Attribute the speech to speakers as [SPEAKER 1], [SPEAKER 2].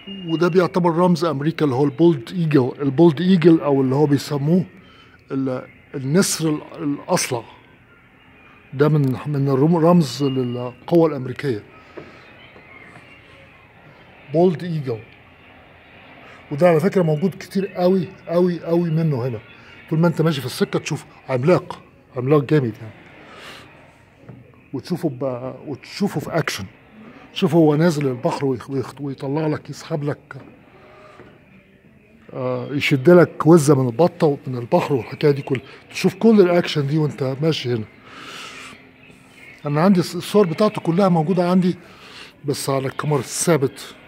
[SPEAKER 1] وده بيعتبر رمز امريكا اللي هو البولد ايجل البولد ايجل او اللي هو بيسموه ال- النسر ال- الاصلع ده من من الرم- رمز للقوة الامريكية بولد ايجل وده على فكرة موجود كتير قوي قوي قوي منه هنا طول ما انت ماشي في السكة تشوف عملاق عملاق جامد يعني وتشوفه ب... وتشوفه في اكشن تشوفه هو نازل البحر ويخ- ويخ- ويطلع لك يسحب لك آه، يشد لك وزه من البطه ومن البحر والحكايه دي كلها تشوف كل الاكشن دي وانت ماشي هنا انا عندي الصور بتاعته كلها موجوده عندي بس على الكاميرا الثابت